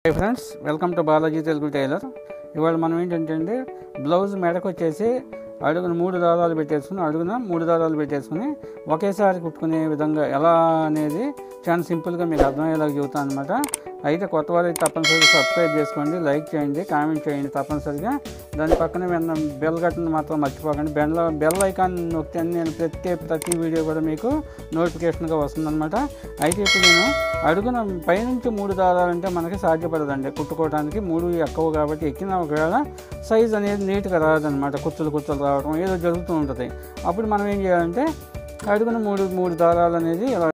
hey friends welcome to Balaji Telugu tailor ఇవాళ మనం ఏంటంటే అండి బ్లౌజ్ మెడకు వచ్చేసి అడుగున మూడు దారాలు పెట్టేసుకుని అడుగున మూడు దారాలు పెట్టేసుకుని ఒకేసారి కుట్టుకునే విధంగా ఎలా అనేది చాలా సింపుల్గా మీకు అర్థమయ్యేలాగా చెబుతాను అనమాట అయితే కొత్త వాళ్ళు అయితే తప్పనిసరిగా సబ్స్క్రైబ్ చేసుకోండి లైక్ చేయండి కామెంట్ చేయండి తప్పనిసరిగా దాని పక్కన వెన్న బెల్ గట్టను మాత్రం మర్చిపోకండి బెల్ బెల్ ఐకాన్ నొక్కితే నేను ప్రతి ప్రతి వీడియో కూడా మీకు నోటిఫికేషన్గా వస్తుందన్నమాట అయితే ఇప్పుడు నేను అడుగున పైనుంచి మూడు దారాలంటే మనకి సాధ్యపడదండి కుట్టుకోవడానికి మూడు ఎక్కువ కాబట్టి ఎక్కిన ఒకవేళ సైజ్ అనేది నీట్గా రాదనమాట కుచ్చులు కుచ్చులు రావడం ఏదో జరుగుతూ ఉంటుంది అప్పుడు మనం ఏం చేయాలంటే అడుగున మూడు మూడు దారాలు అనేది ఇలా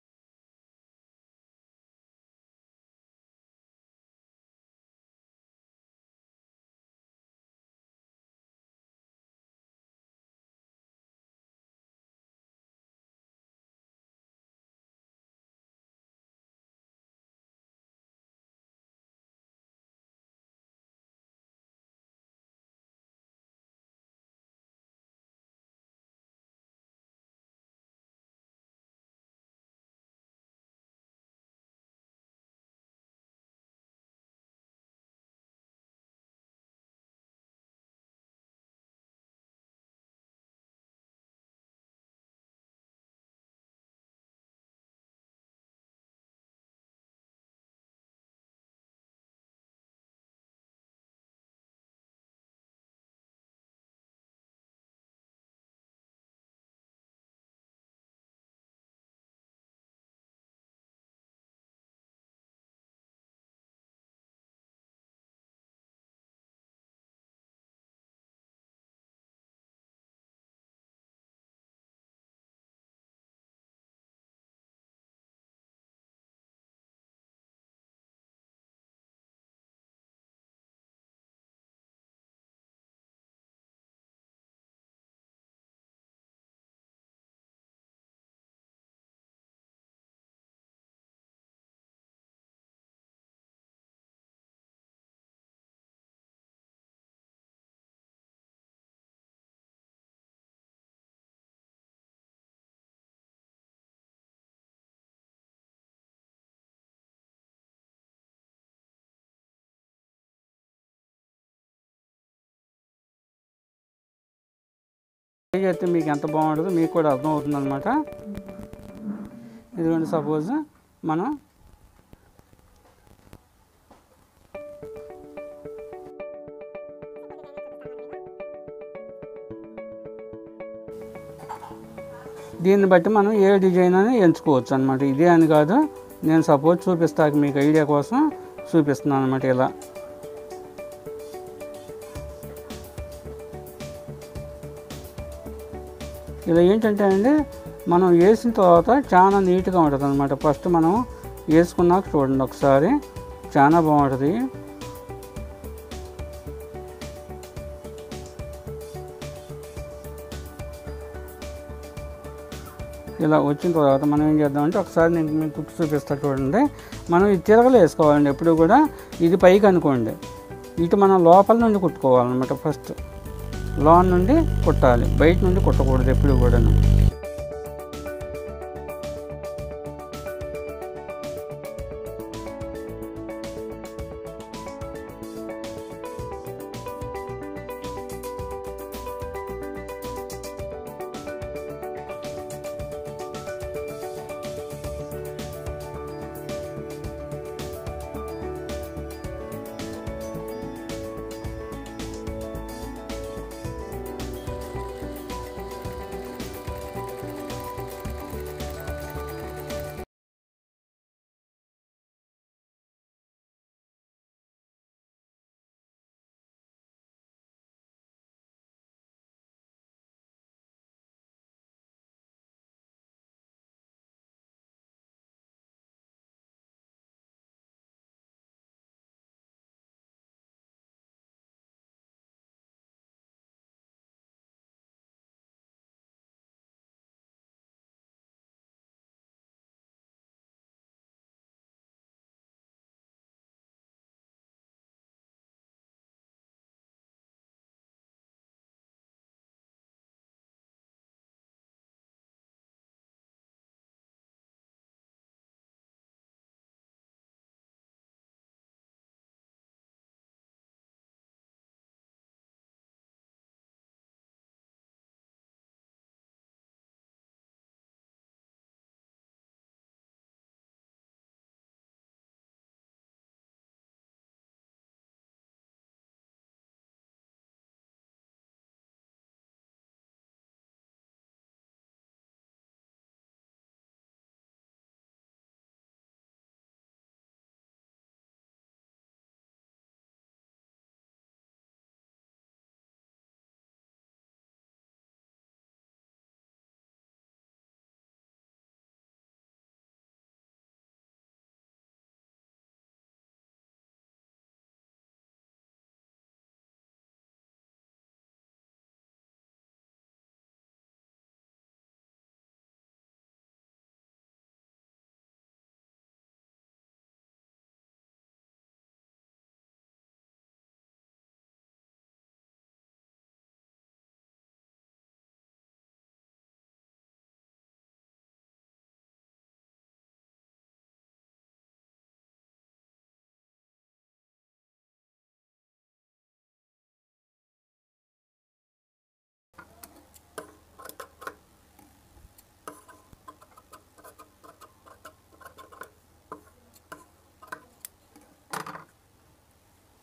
చేస్తే మీకు ఎంత బాగుంటుందో మీకు కూడా అర్థం అవుతుంది అనమాట ఇదిగోండి సపోజ్ మనం దీన్ని బట్టి మనం ఏ డిజైన్ అని ఎంచుకోవచ్చు అనమాట ఇదే అని కాదు నేను సపోజ్ చూపిస్తాను మీకు ఐడియా కోసం చూపిస్తున్నాను అనమాట ఇలా ఇలా ఏంటంటే అండి మనం వేసిన తర్వాత చాలా నీట్గా ఉంటుంది అనమాట ఫస్ట్ మనం వేసుకున్నాక చూడండి ఒకసారి చాలా బాగుంటుంది ఇలా వచ్చిన తర్వాత మనం ఏం చేద్దామంటే ఒకసారి నేను మీకు కుట్టి చూపిస్తా చూడండి మనం ఇది తిరగలు వేసుకోవాలండి ఎప్పుడు కూడా ఇది పైకి అనుకోండి ఇటు మనం లోపల నుండి కుట్టుకోవాలన్నమాట ఫస్ట్ లోన్ నుండి కుట్టాలి బయట నుండి కుట్టకూడదు ఎప్పుడు కూడాను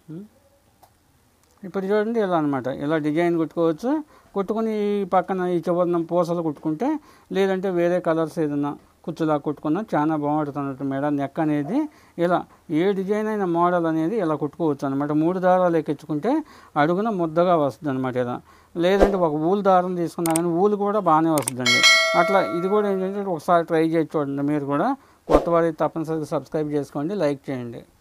ఇప్పుడు చూడండి ఇలా అనమాట ఇలా డిజైన్ కుట్టుకోవచ్చు కుట్టుకుని ఈ పక్కన ఈ చివరిన పూసలు కుట్టుకుంటే లేదంటే వేరే కలర్స్ ఏదైనా కుచ్చులా కుట్టుకున్నా చాలా బాగుంటుంది అన్నట్టు మేడం నెక్ అనేది ఇలా ఏ డిజైన్ అయిన మోడల్ అనేది ఇలా కుట్టుకోవచ్చు అనమాట మూడు దారాలు ఎక్కించుకుంటే అడుగున ముద్దగా వస్తుంది అనమాట ఇలా లేదంటే ఒక ఊలు దారం తీసుకున్నా కానీ ఊలు కూడా బాగానే వస్తుందండి అట్లా ఇది కూడా ఏంటంటే ఒకసారి ట్రై చేసి చూడండి మీరు కూడా కొత్త వారికి తప్పనిసరిగా సబ్స్క్రైబ్ చేసుకోండి లైక్ చేయండి